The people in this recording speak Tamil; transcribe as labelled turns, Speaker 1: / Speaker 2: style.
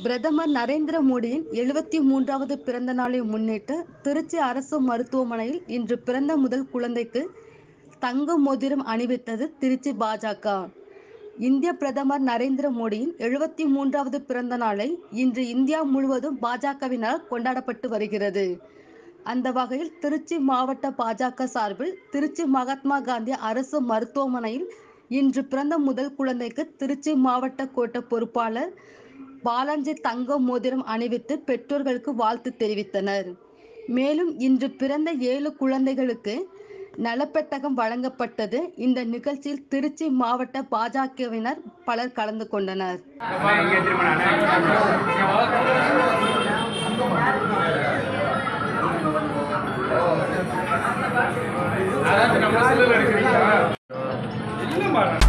Speaker 1: பிரதமர் நரேந்திர மோடியின் எழுபத்தி மூன்றாவது பிறந்த நாளை முன்னிட்டு திருச்சி அரசு மருத்துவமனையில் இன்று பிறந்த முதல் குழந்தைக்கு தங்க மோதிரம் அணிவித்தது திருச்சி பாஜக இந்திய பிரதமர் நரேந்திர மோடியின் எழுபத்தி மூன்றாவது பிறந்த நாளை இன்று இந்தியா முழுவதும் பாஜகவினால் கொண்டாடப்பட்டு வருகிறது அந்த வகையில் திருச்சி மாவட்ட பாஜக சார்பில் திருச்சி மகாத்மா காந்தி அரசு மருத்துவமனையில் இன்று பிறந்த முதல் குழந்தைக்கு திருச்சி மாவட்ட கோட்ட பொறுப்பாளர் பாலாஜி தங்க மோதிரம் அணிவித்து பெற்றோர்களுக்கு வாழ்த்து தெரிவித்தனர் மேலும் இன்று பிறந்த ஏழு குழந்தைகளுக்கு நலப்பெட்டகம் வழங்கப்பட்டது இந்த நிகழ்ச்சியில் திருச்சி மாவட்ட பாஜகவினர் பலர் கலந்து கொண்டனர்
Speaker 2: இங்கே திரும்ப அதாவது நம்ம செல்லில் எடுக்கிறீங்களா இல்லைம்மா